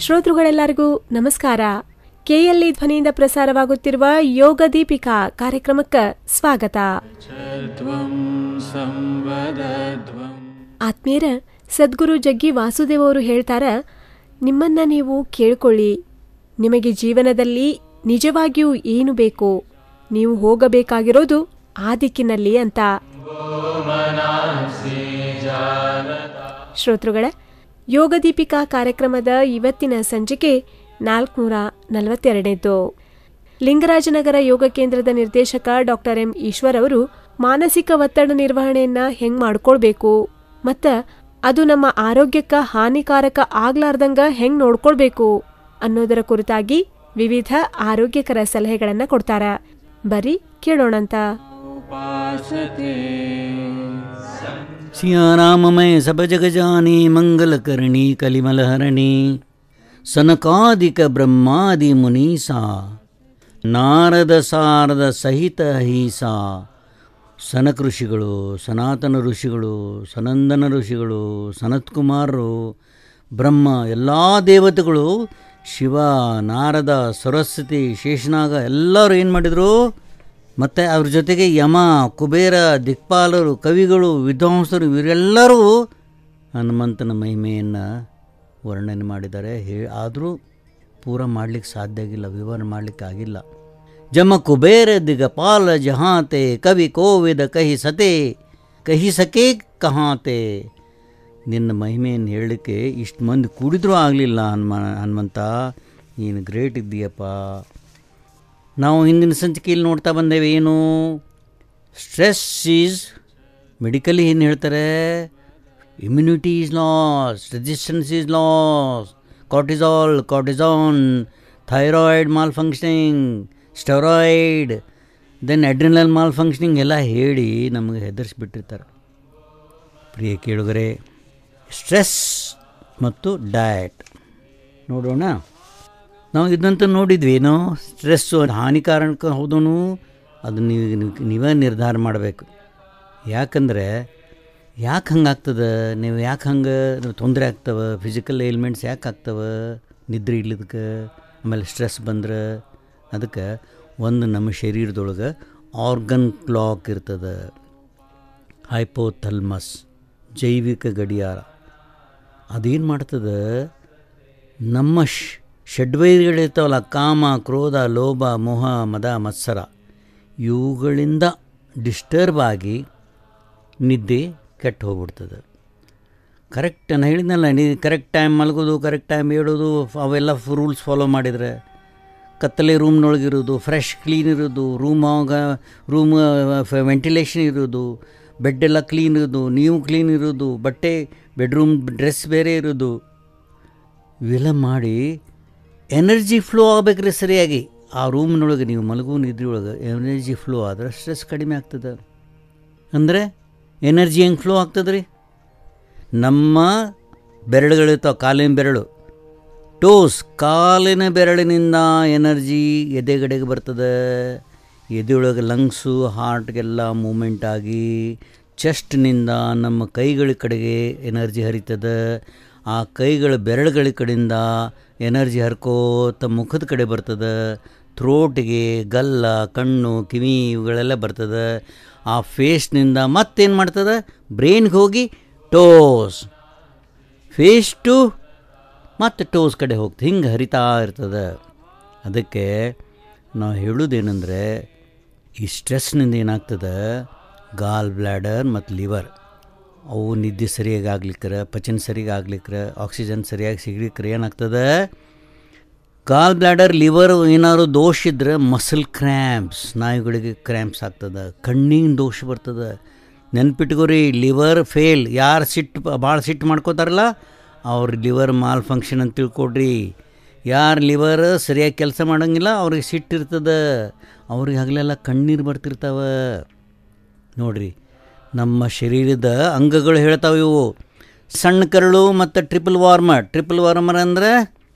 ಶ್ರೋತೃಗಳೆಲ್ಲರಿಗೂ ನಮಸ್ಕಾರ ಕೆಎಲ್ಇ ಧ್ವನಿಯಿಂದ ಪ್ರಸಾರವಾಗುತ್ತಿರುವ ಯೋಗ ದೀಪಿಕಾ ಕಾರ್ಯಕ್ರಮಕ್ಕೆ ಸ್ವಾಗತ ಆತ್ಮೀಯರ ಸದ್ಗುರು ಜಗ್ಗಿ ವಾಸುದೇವ್ ಅವರು ಹೇಳ್ತಾರ ನಿಮ್ಮನ್ನ ನೀವು ಕೇಳ್ಕೊಳ್ಳಿ ನಿಮಗೆ ಜೀವನದಲ್ಲಿ ನಿಜವಾಗಿಯೂ ಏನು ಬೇಕು ನೀವು ಹೋಗಬೇಕಾಗಿರೋದು ಆ ದಿಕ್ಕಿನಲ್ಲಿ ಅಂತ ಶ್ರೋತೃಗಳ ಯೋಗ ದೀಪಿಕಾ ಕಾರ್ಯಕ್ರಮದ ಇವತ್ತಿನ ಸಂಚಿಕೆ ನಾಲ್ಕುನೂರ ನಲವತ್ತೆರಡನೇದ್ದು ಲಿಂಗರಾಜನಗರ ಯೋಗ ಕೇಂದ್ರದ ನಿರ್ದೇಶಕ ಡಾಕ್ಟರ್ ಎಂ ಈಶ್ವರ್ ಅವರು ಮಾನಸಿಕ ಒತ್ತಡ ನಿರ್ವಹಣೆಯನ್ನ ಹೆಂಗ್ ಮಾಡ್ಕೊಳ್ಬೇಕು ಮತ್ತ ಅದು ನಮ್ಮ ಆರೋಗ್ಯಕ್ಕ ಹಾನಿಕಾರಕ ಆಗ್ಲಾರ್ದಂಗ ಹೆಂಗ್ ನೋಡ್ಕೊಳ್ಬೇಕು ಅನ್ನೋದರ ಕುರಿತಾಗಿ ವಿವಿಧ ಆರೋಗ್ಯಕರ ಸಲಹೆಗಳನ್ನ ಕೊಡ್ತಾರ ಬರೀ ಕೇಳೋಣಂತ सिया राममय सब जग जानी मंगल करणी कलिमल हरणी सनकादिक ब्रह्मादि मुनीसा ನಾರದ ಸಾರದ ಸಹಿತ ಹೀಸಾ ಸನಕ ಋಷಿಗಳು ಸನಾತನ ಋಷಿಗಳು ಸನಂದನ ಋಷಿಗಳು ಸನತ್ಕುಮಾರರು ಬ್ರಹ್ಮ ಎಲ್ಲ ದೇವತೆಗಳು ಶಿವ ನಾರದ ಸರಸ್ವತಿ ಶೇಷನಾಗ ಎಲ್ಲರೂ ಏನು ಮಾಡಿದರು ಮತ್ತು ಅವ್ರ ಜೊತೆಗೆ ಯಮ ಕುಬೇರ ದಿಕ್ಪಾಲರು ಕವಿಗಳು ವಿದ್ವಾಂಸರು ಇವರೆಲ್ಲರೂ ಹನುಮಂತನ ಮಹಿಮೆಯನ್ನು ವರ್ಣನೆ ಮಾಡಿದ್ದಾರೆ ಹೇ ಆದರೂ ಪೂರ ಮಾಡಲಿಕ್ಕೆ ಸಾಧ್ಯ ಆಗಿಲ್ಲ ವಿವರಣೆ ಮಾಡಲಿಕ್ಕೆ ಆಗಿಲ್ಲ ಜಮ ಕುಬೇರ ದಿಗಪಾಲ ಜಹಾತೆ ಕವಿ ಕೋವಿದ ಕಹಿ ಸತೆ ಕಹಿ ಸಕೆ ಕಹಾತೆ ನಿನ್ನ ಮಹಿಮೆಯನ್ನು ಹೇಳಲಿಕ್ಕೆ ಇಷ್ಟು ಮಂದಿ ಕೂಡಿದ್ರೂ ಆಗಲಿಲ್ಲ ಹನುಮ ಹನುಮಂತ ನೀನು ಗ್ರೇಟ್ ಇದ್ದೀಯಪ್ಪ ನಾವು ಹಿಂದಿನ ಸಂಚಿಕೆಯಲ್ಲಿ ನೋಡ್ತಾ ಬಂದೇವೆ ಏನು ಸ್ಟ್ರೆಸ್ ಈಸ್ ಮೆಡಿಕಲಿ ಏನು ಹೇಳ್ತಾರೆ immunity is loss resistance is loss cortisol cortisone thyroid malfunctioning steroid then adrenal malfunctioning ಎಲ್ಲ ಹೇಳಿ ನಮಗೆ ಹೆದರಿಸ್ಬಿಟ್ಟಿರ್ತಾರೆ ಪ್ರಿಯ ಕೇಳುಗರೆ ಸ್ಟ್ರೆಸ್ ಮತ್ತು ಡಯಟ್ ನೋಡೋಣ ನಾವು ಇದಂತ ನೋಡಿದ್ವಿ ಏನೋ ಸ್ಟ್ರೆಸ್ಸು ಹಾನಿಕಾರಕ ಹೌದನು ಅದು ನೀವು ನೀವು- ನೀವೇ ನಿರ್ಧಾರ ಮಾಡಬೇಕು ಯಾಕಂದರೆ ಯಾಕೆ ಹಂಗೆ ಆಗ್ತದೆ ನೀವು ಯಾಕೆ ಹಂಗೆ ತೊಂದರೆ ಆಗ್ತವೆ ಫಿಸಿಕಲ್ ಏಲ್ಮೆಂಟ್ಸ್ ಯಾಕೆ ಆಗ್ತವೆ ನಿದ್ರೆ ಇಲ್ಲದಕ್ಕೆ ಆಮೇಲೆ ಸ್ಟ್ರೆಸ್ ಬಂದ್ರೆ ಅದಕ್ಕೆ ಒಂದು ನಮ್ಮ ಶರೀರದೊಳಗೆ ಆರ್ಗನ್ ಕ್ಲಾಕ್ ಇರ್ತದೆ ಹೈಪೋಥಲ್ಮಸ್ ಜೈವಿಕ ಗಡಿಯಾರ ಅದೇನು ಮಾಡ್ತದೆ ನಮ್ಮ ಶ್ ಷಡ್ವೈರಿಗಳಿರ್ತಾವಲ್ಲ ಕಾಮ ಕ್ರೋಧ ಲೋಭ ಮೋಹ ಮದ ಮತ್ಸರ ಇವುಗಳಿಂದ ಡಿಸ್ಟರ್ಬ್ ಆಗಿ ನಿದ್ದೆ ಕೆಟ್ಟು ಹೋಗ್ಬಿಡ್ತದೆ ಕರೆಕ್ಟ್ ನಾನು ಹೇಳಿದ್ನಲ್ಲ ನೀ ಕರೆಕ್ಟ್ ಟೈಮ್ ಮಲಗೋದು ಕರೆಕ್ಟ್ ಟೈಮ್ ಹೇಳೋದು ಅವೆಲ್ಲ ರೂಲ್ಸ್ ಫಾಲೋ ಮಾಡಿದರೆ ಕತ್ತಲೆ ರೂಮ್ನೊಳಗಿರೋದು ಫ್ರೆಶ್ ಕ್ಲೀನ್ ಇರೋದು ರೂಮ್ ಆಗ ರೂಮ್ ವೆಂಟಿಲೇಷನ್ ಇರೋದು ಬೆಡ್ ಎಲ್ಲ ಕ್ಲೀನ್ ಇರೋದು ನೀವು ಕ್ಲೀನ್ ಇರೋದು ಬಟ್ಟೆ ಬೆಡ್ರೂಮ್ ಡ್ರೆಸ್ ಬೇರೆ ಇರೋದು ಇವೆಲ್ಲ ಮಾಡಿ ಎನರ್ಜಿ ಫ್ಲೋ ಆಗಬೇಕ್ರಿ ಸರಿಯಾಗಿ ಆ ರೂಮ್ನೊಳಗೆ ನೀವು ಮಲಗು ನಿದ್ರೆ ಒಳಗೆ ಎನರ್ಜಿ ಫ್ಲೋ ಆದ್ರೆ ಸ್ಟ್ರೆಸ್ ಕಡಿಮೆ ಆಗ್ತದೆ ಅಂದರೆ ಎನರ್ಜಿ ಹೆಂಗೆ ಫ್ಲೋ ಆಗ್ತದೆ ರೀ ನಮ್ಮ ಬೆರಳುಗಳಿರ್ತಾವೆ ಕಾಲಿನ ಬೆರಳು ಟೋಸ್ ಕಾಲಿನ ಬೆರಳಿನಿಂದ ಎನರ್ಜಿ ಎದೆಗಡೆಗೆ ಬರ್ತದೆ ಎದೆಯೊಳಗೆ ಲಂಗ್ಸು ಹಾರ್ಟ್ಗೆಲ್ಲ ಮೂಮೆಂಟ್ ಆಗಿ ಚೆಸ್ಟ್ನಿಂದ ನಮ್ಮ ಕೈಗಳ ಕಡೆಗೆ ಎನರ್ಜಿ ಹರಿತದೆ ಆ ಕೈಗಳ ಬೆರಳುಗಳ ಕಡೆಯಿಂದ ಎನರ್ಜಿ ಹರ್ಕೋತ ಮುಖದ ಕಡೆ ಬರ್ತದೆ ಥ್ರೋಟ್ಗೆ ಗಲ್ಲ ಕಣ್ಣು ಕಿವಿ ಇವುಗಳೆಲ್ಲ ಬರ್ತದೆ ಆ ಫೇಸ್ನಿಂದ ಮತ್ತೇನು ಮಾಡ್ತದೆ ಬ್ರೈನ್ಗೆ ಹೋಗಿ ಟೋಸ್ ಫೇಸ್ ಟು ಮತ್ತು ಟೋಸ್ ಕಡೆ ಹೋಗ್ತದೆ ಹಿಂಗೆ ಹರಿತಾ ಇರ್ತದೆ ಅದಕ್ಕೆ ನಾವು ಹೇಳೋದೇನೆಂದರೆ ಈ ಸ್ಟ್ರೆಸ್ನಿಂದ ಏನಾಗ್ತದೆ ಗಾಲ್ ಬ್ಲ್ಯಾಡರ್ ಮತ್ತು ಲಿವರ್ ಅವು ನಿದ್ದೆ ಸರಿಯಾಗಿ ಆಗ್ಲಿಕ್ಕರ ಪಚನ ಸರಿಯಾಗಿ ಆಗ್ಲಿಕ್ಕರ ಆಕ್ಸಿಜನ್ ಸರಿಯಾಗಿ ಸಿಗ್ಲಿಕ್ಕರ ಏನಾಗ್ತದೆ ಗಾಲ್ ಬ್ಲ್ಯಾಡರ್ ಲಿವರ್ ಏನಾದ್ರು ದೋಷ ಇದ್ದರೆ ಮಸಲ್ ಕ್ರ್ಯಾಂಪ್ಸ್ ಸ್ನಾಯುಗಳಿಗೆ ಕ್ರ್ಯಾಂಪ್ಸ್ ಆಗ್ತದೆ ಕಣ್ಣಿನ ದೋಷ ಬರ್ತದೆ ನೆನ್ಪಿಟ್ಕೋರಿ ಲಿವರ್ ಫೇಲ್ ಯಾರು ಸಿಟ್ಟು ಭಾಳ ಸಿಟ್ಟು ಮಾಡ್ಕೋತಾರಲ್ಲ ಅವ್ರ ಲಿವರ್ ಮಾಲ್ ಫಂಕ್ಷನ್ ಅಂತ ತಿಳ್ಕೊಡ್ರಿ ಯಾರು ಲಿವರ್ ಸರಿಯಾಗಿ ಕೆಲಸ ಮಾಡೋಂಗಿಲ್ಲ ಅವ್ರಿಗೆ ಸಿಟ್ಟಿರ್ತದೆ ಅವ್ರಿಗೆ ಹಗಲೆಲ್ಲ ಕಣ್ಣೀರು ಬರ್ತಿರ್ತಾವೆ ನೋಡ್ರಿ ನಮ್ಮ ಶರೀರದ ಅಂಗಗಳು ಹೇಳ್ತಾವೆ ಇವು ಸಣ್ಣ ಕರಳು ಮತ್ತು ಟ್ರಿಪಲ್ ವಾರ್ಮರ್ ಟ್ರಿಪಲ್ ವಾರ್ಮರ್ ಅಂದರೆ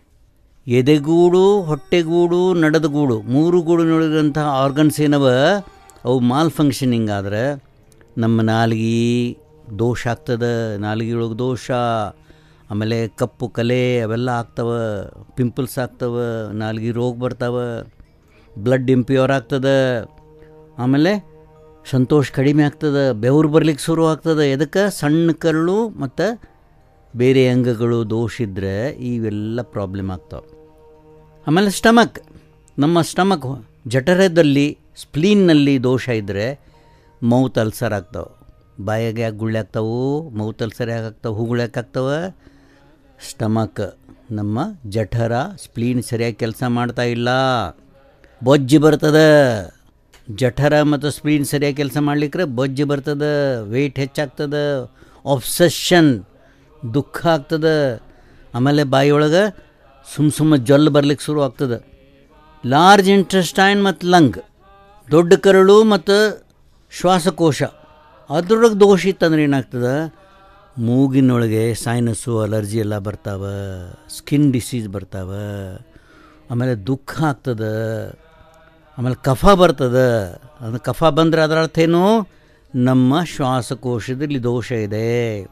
ಎದೆಗೂಡು ಹೊಟ್ಟೆಗೂಡು ನಡದಗೂಡು ಮೂರು ಗೂಡಿನೊಳಗಿರುವಂತಹ ಆರ್ಗನ್ಸ್ ಏನವ ಅವು ಮಾಲ್ ಫಂಕ್ಷನಿಂಗ್ ಆದರೆ ನಮ್ಮ ನಾಲಿಗೆ ದೋಷ ಆಗ್ತದೆ ನಾಲಿಗೆಯೊಳಗೆ ದೋಷ ಆಮೇಲೆ ಕಪ್ಪು ಕಲೆ ಅವೆಲ್ಲ ಆಗ್ತವೆ ಪಿಂಪಲ್ಸ್ ಆಗ್ತವೆ ನಾಲ್ಗೆ ರೋಗ ಬರ್ತಾವೆ ಬ್ಲಡ್ ಇಂಪ್ಯೂರ್ ಆಗ್ತದೆ ಆಮೇಲೆ ಸಂತೋಷ ಕಡಿಮೆ ಆಗ್ತದೆ ಬೆವರು ಬರ್ಲಿಕ್ಕೆ ಶುರು ಆಗ್ತದೆ ಎದಕ್ಕೆ ಸಣ್ಣ ಕರಳು ಮತ್ತು ಬೇರೆ ಅಂಗಗಳು ದೋಷ ಇದ್ದರೆ ಇವೆಲ್ಲ ಪ್ರಾಬ್ಲಮ್ ಆಗ್ತಾವೆ ಆಮೇಲೆ ಸ್ಟಮಕ್ ನಮ್ಮ ಸ್ಟಮಕ್ ಜಠರದಲ್ಲಿ ಸ್ಪ್ಲೀನ್ನಲ್ಲಿ ದೋಷ ಇದ್ದರೆ ಮೌತ್ ಅಲ್ಸರ್ ಆಗ್ತಾವೆ ಬಾಯಾಗೆ ಯಾಕೆ ಗುಳ್ಳೆ ಆಗ್ತಾವೆ ಮೌತ್ ಅಲ್ಸರ್ ಯಾಕೆ ಆಗ್ತಾವೆ ಹೂಗಳು ಯಾಕೆ ಆಗ್ತಾವೆ ಸ್ಟಮಕ್ ನಮ್ಮ ಜಠರ ಸ್ಪ್ಲೀನ್ ಸರಿಯಾಗಿ ಕೆಲಸ ಮಾಡ್ತಾ ಇಲ್ಲ ಬೊಜ್ಜು ಬರ್ತದೆ ಜಠರ ಮತ್ತು ಸ್ಪ್ಲೀನ್ ಸರಿಯಾಗಿ ಕೆಲಸ ಮಾಡ್ಲಿಕ್ಕೆ ಬೊಜ್ಜು ಬರ್ತದೆ ವೆಯ್ಟ್ ಹೆಚ್ಚಾಗ್ತದೆ ಆಬ್ಸೆಷನ್ ದುಃಖ ಆಗ್ತದೆ ಆಮೇಲೆ ಬಾಯಿಯೊಳಗೆ ಸುಮ್ಮ ಸುಮ್ಮ ಜೊಲ್ಲು ಬರ್ಲಿಕ್ಕೆ ಶುರು ಆಗ್ತದೆ ಲಾರ್ಜ್ ಇಂಟ್ರೆಸ್ಟೈನ್ ಮತ್ತು ಲಂಗ್ ದೊಡ್ಡ ಕರಳು ಮತ್ತು ಶ್ವಾಸಕೋಶ ಅದ್ರೊಳಗೆ ದೋಷ ಇತ್ತಂದ್ರೆ ಏನಾಗ್ತದೆ ಮೂಗಿನೊಳಗೆ ಸೈನಸ್ಸು ಅಲರ್ಜಿ ಎಲ್ಲ ಬರ್ತಾವೆ ಸ್ಕಿನ್ ಡಿಸೀಸ್ ಬರ್ತಾವೆ ಆಮೇಲೆ ದುಃಖ ಆಗ್ತದೆ ಆಮೇಲೆ ಕಫ ಬರ್ತದೆ ಅದು ಕಫ ಬಂದರೆ ಅದರ ಅರ್ಥ ಏನು ನಮ್ಮ ಶ್ವಾಸಕೋಶದಲ್ಲಿ ದೋಷ ಇದೆ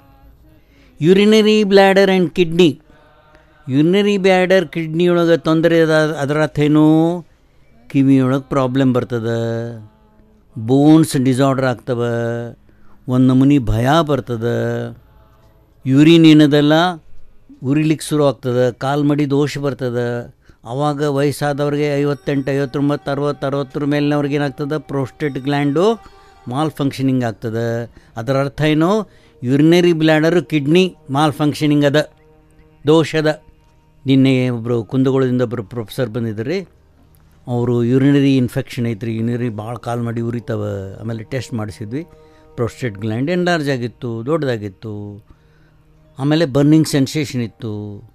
urinary bladder and kidney urinary bladder ಕಿಡ್ನಿಯೊಳಗೆ ತೊಂದರೆ ಅದ ಅದರ ಅರ್ಥ ಏನು ಕಿವಿಯೊಳಗೆ ಪ್ರಾಬ್ಲಮ್ ಬರ್ತದೆ ಬೋನ್ಸ್ ಡಿಸಾರ್ಡರ್ ಆಗ್ತವೆ ಒಂದು ನಮೂನಿ ಭಯ ಬರ್ತದೆ ಯೂರಿನ್ ಏನದಲ್ಲ ಉರಿಲಿಕ್ಕೆ ಶುರು ಆಗ್ತದೆ ಕಾಲು ಮಡಿ ದೋಷ ಬರ್ತದೆ ಆವಾಗ ವಯಸ್ಸಾದವ್ರಿಗೆ ಐವತ್ತೆಂಟು ಐವತ್ತೊಂಬತ್ತು ಅರವತ್ತು ಅರವತ್ತರ ಮೇಲಿನವ್ರಿಗೆ ಏನಾಗ್ತದೆ ಪ್ರೋಸ್ಟೇಟ್ ಗ್ಲ್ಯಾಂಡು ಮಾಲ್ ಫಂಕ್ಷನಿಂಗ್ ಆಗ್ತದೆ ಅದರ ಅರ್ಥ ಏನು urinary bladder kidney malfunctioning ಅದ ದೋಷ ಅದ ನಿನ್ನೆ ಒಬ್ಬರು ಕುಂದಗೋಳದಿಂದ ಒಬ್ಬರು ಪ್ರೊಫೆಸರ್ ಬಂದಿದ್ದರು ರೀ ಅವರು ಯೂರಿನರಿ ಇನ್ಫೆಕ್ಷನ್ ಐತ್ರಿ ಯೂರಿನರಿ ಭಾಳ ಕಾಲು ಮಾಡಿ ಉರಿತಾವೆ ಆಮೇಲೆ ಟೆಸ್ಟ್ ಮಾಡಿಸಿದ್ವಿ ಪ್ರೋಸ್ಟೇಟ್ ಗ್ಲ್ಯಾಂಡ್ ಎನ್ಲಾರ್ಜ್ ಆಗಿತ್ತು ದೊಡ್ಡದಾಗಿತ್ತು ಆಮೇಲೆ ಬರ್ನಿಂಗ್ ಸೆನ್ಸೇಷನ್ ಇತ್ತು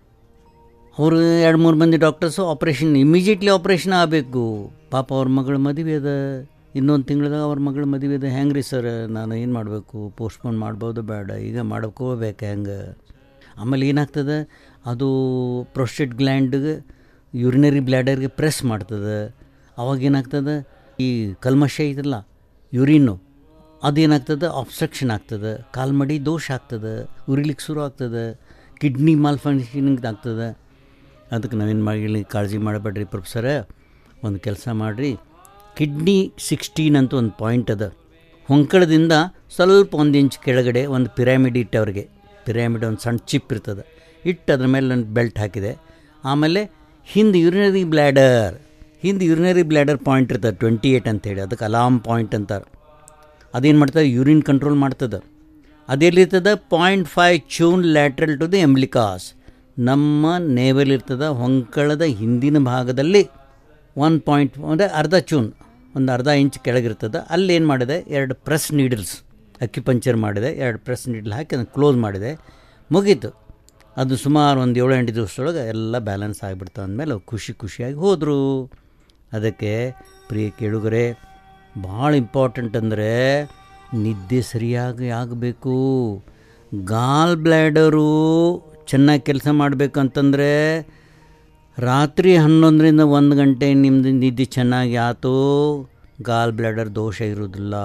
ಅವರು ಎರಡು ಮೂರು ಮಂದಿ ಡಾಕ್ಟರ್ಸು ಆಪ್ರೇಷನ್ ಇಮಿಜಿಯೇಟ್ಲಿ ಆಪ್ರೇಷನ್ ಆಗಬೇಕು ಪಾಪ ಅವ್ರ ಮಗಳ ಮದುವೆ ಅದ ಇನ್ನೊಂದು ತಿಂಗಳದಾಗ ಅವ್ರ ಮಗಳ ಮದುವೆ ಅದ ಹೆಂಗೆ ರೀ ಸರ್ ನಾನು ಏನು ಮಾಡಬೇಕು ಪೋಸ್ಟ್ಪೋನ್ ಮಾಡ್ಬೋದು ಬೇಡ ಈಗ ಮಾಡ್ಕೋಬೇಕು ಹೆಂಗೆ ಆಮೇಲೆ ಏನಾಗ್ತದೆ ಅದು ಪ್ರೊಸ್ಟೇಟ್ ಗ್ಲ್ಯಾಂಡ್ಗೆ ಯೂರಿನರಿ ಬ್ಲ್ಯಾಡರ್ಗೆ ಪ್ರೆಸ್ ಮಾಡ್ತದೆ ಅವಾಗ ಏನಾಗ್ತದೆ ಈ ಕಲ್ಮಶ ಇದಲ್ಲ ಯೂರಿನ್ನು ಅದೇನಾಗ್ತದೆ ಆಬ್ಸ್ಟ್ರಕ್ಷನ್ ಆಗ್ತದೆ ಕಾಲ್ಮಡಿ ದೋಷ ಆಗ್ತದೆ ಉರಿಲಿಕ್ಕೆ ಶುರು ಆಗ್ತದೆ ಕಿಡ್ನಿ ಮಾಲ್ ಫಂಕ್ಷನಿಂಗ್ ಆಗ್ತದೆ ಅದಕ್ಕೆ ನಾವೇನು ಮಾಡಿ ಕಾಳಜಿ ಮಾಡಬೇಡ್ರಿ ಪ್ರೊಫೆಸರ ಒಂದು ಕೆಲಸ ಮಾಡಿರಿ ಕಿಡ್ನಿ ಸಿಕ್ಸ್ಟೀನ್ ಅಂತ ಒಂದು ಪಾಯಿಂಟ್ ಅದ ಹೊಂಕಳದಿಂದ ಸ್ವಲ್ಪ ಒಂದು ಇಂಚ್ ಕೆಳಗಡೆ ಒಂದು ಪಿರಾಮಿಡ್ ಇಟ್ಟವ್ರಿಗೆ ಪಿರಾಮಿಡ್ ಒಂದು ಸಣ್ಣ ಚಿಪ್ ಇರ್ತದೆ ಇಟ್ಟು ಅದ್ರ ಮೇಲೆ ಒಂದು ಬೆಲ್ಟ್ ಹಾಕಿದೆ ಆಮೇಲೆ ಹಿಂದೆ ಯುರಿನರಿ ಬ್ಲ್ಯಾಡರ್ ಹಿಂದೆ ಯುರಿನರಿ ಬ್ಲ್ಯಾಡರ್ ಪಾಯಿಂಟ್ ಇರ್ತದೆ ಟ್ವೆಂಟಿ ಏಯ್ಟ್ ಅಂತೇಳಿ ಅದಕ್ಕೆ ಅಲಾರ್ಮ್ ಪಾಯಿಂಟ್ ಅಂತಾರೆ ಅದೇನು ಮಾಡ್ತದೆ ಯೂರಿನ್ ಕಂಟ್ರೋಲ್ ಮಾಡ್ತದೆ ಅದೆಲ್ಲಿರ್ತದೆ ಪಾಯಿಂಟ್ ಫೈವ್ ಚೂನ್ ಲ್ಯಾಟ್ರಲ್ ಟು ದಿ ಎಂಬ್ಲಿಕಾಸ್ ನಮ್ಮ ನೇವಲ್ ಇರ್ತದೆ ಹೊಂಕಳದ ಹಿಂದಿನ ಭಾಗದಲ್ಲಿ ಒನ್ ಪಾಯಿಂಟ್ ಅಂದರೆ ಅರ್ಧ ಚೂನ್ ಒಂದು ಅರ್ಧ ಇಂಚ್ ಕೆಳಗಿರ್ತದೆ ಅಲ್ಲಿ ಏನು ಮಾಡಿದೆ ಎರಡು ಪ್ರೆಸ್ ನೀಡಲ್ಸ್ ಅಕ್ಯುಪಂಚರ್ ಮಾಡಿದೆ ಎರಡು ಪ್ರೆಸ್ ನೀಡಲ್ ಹಾಕಿ ಅದನ್ನು ಕ್ಲೋಸ್ ಮಾಡಿದೆ ಮುಗೀತು ಅದು ಸುಮಾರು ಒಂದು ಏಳು ಎಂಟು ದಿವಸದೊಳಗೆ ಎಲ್ಲ ಬ್ಯಾಲೆನ್ಸ್ ಆಗಿಬಿಡ್ತು ಅಂದಮೇಲೆ ಖುಷಿ ಖುಷಿಯಾಗಿ ಹೋದರು ಅದಕ್ಕೆ ಪ್ರಿಯ ಕೇಳುಗರೆ ಭಾಳ ಇಂಪಾರ್ಟೆಂಟ್ ಅಂದರೆ ನಿದ್ದೆ ಸರಿಯಾಗಿ ಆಗಬೇಕು ಗಾಲ್ ಬ್ಲ್ಯಾಡರು ಚೆನ್ನಾಗಿ ಕೆಲಸ ಮಾಡಬೇಕು ಅಂತಂದರೆ ರಾತ್ರಿ ಹನ್ನೊಂದರಿಂದ ಒಂದು ಗಂಟೆ ನಿಮ್ಮದು ನಿದ್ದೆ ಚೆನ್ನಾಗಿ ಆತು ಗಾಲ್ ಬ್ಲ್ಯಾಡರ್ ದೋಷ ಇರೋದಿಲ್ಲ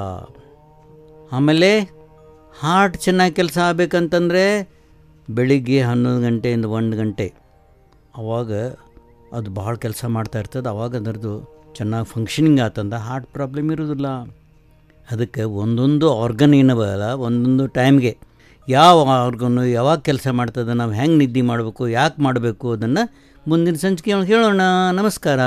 ಆಮೇಲೆ ಹಾರ್ಟ್ ಚೆನ್ನಾಗಿ ಕೆಲಸ ಆಗಬೇಕಂತಂದರೆ ಬೆಳಿಗ್ಗೆ ಹನ್ನೊಂದು ಗಂಟೆಯಿಂದ ಒಂದು ಗಂಟೆ ಅವಾಗ ಅದು ಭಾಳ ಕೆಲಸ ಮಾಡ್ತಾ ಇರ್ತದೆ ಅವಾಗ ಅದರದ್ದು ಚೆನ್ನಾಗಿ ಫಂಕ್ಷನಿಂಗ್ ಆತಂದ ಹಾರ್ಟ್ ಪ್ರಾಬ್ಲಮ್ ಇರೋದಿಲ್ಲ ಅದಕ್ಕೆ ಒಂದೊಂದು ಆರ್ಗನ್ ಏನವಲ್ಲ ಒಂದೊಂದು ಟೈಮ್ಗೆ ಯಾವ ಆರ್ಗನ್ನು ಯಾವಾಗ ಕೆಲಸ ಮಾಡ್ತದೆ ನಾವು ಹೆಂಗೆ ನಿದ್ದೆ ಮಾಡಬೇಕು ಯಾಕೆ ಮಾಡಬೇಕು ಅದನ್ನು ಮುಂದಿನ ಸಂಚಿಕೆ ಒಳಗೆ ಹೇಳೋಣ ನಮಸ್ಕಾರ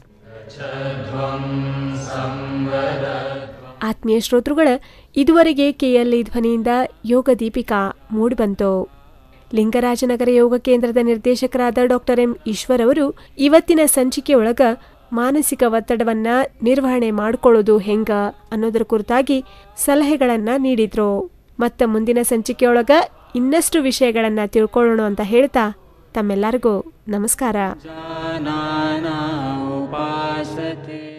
ಆತ್ಮೀಯ ಶ್ರೋತೃಗಳ ಇದುವರೆಗೆ ಕೆಎಲ್ಇ ಧ್ವನಿಯಿಂದ ಯೋಗ ದೀಪಿಕಾ ಮೂಡಿಬಂತು ಲಿಂಗರಾಜನಗರ ಯೋಗ ಕೇಂದ್ರದ ನಿರ್ದೇಶಕರಾದ ಡಾಕ್ಟರ್ ಎಂ ಈಶ್ವರ್ ಅವರು ಇವತ್ತಿನ ಸಂಚಿಕೆಯೊಳಗ ಮಾನಸಿಕ ಒತ್ತಡವನ್ನ ನಿರ್ವಹಣೆ ಮಾಡಿಕೊಳ್ಳೋದು ಹೆಂಗ ಅನ್ನೋದರ ಕುರಿತಾಗಿ ಸಲಹೆಗಳನ್ನ ನೀಡಿದ್ರು ಮತ್ತ ಮುಂದಿನ ಸಂಚಿಕೆಯೊಳಗ ಇನ್ನಷ್ಟು ವಿಷಯಗಳನ್ನ ತಿಳ್ಕೊಳ್ಳೋಣ ಅಂತ ಹೇಳ್ತಾ ತಮ್ಮೆಲ್ಲರಿಗೂ ನಮಸ್ಕಾರ जानाना उपासते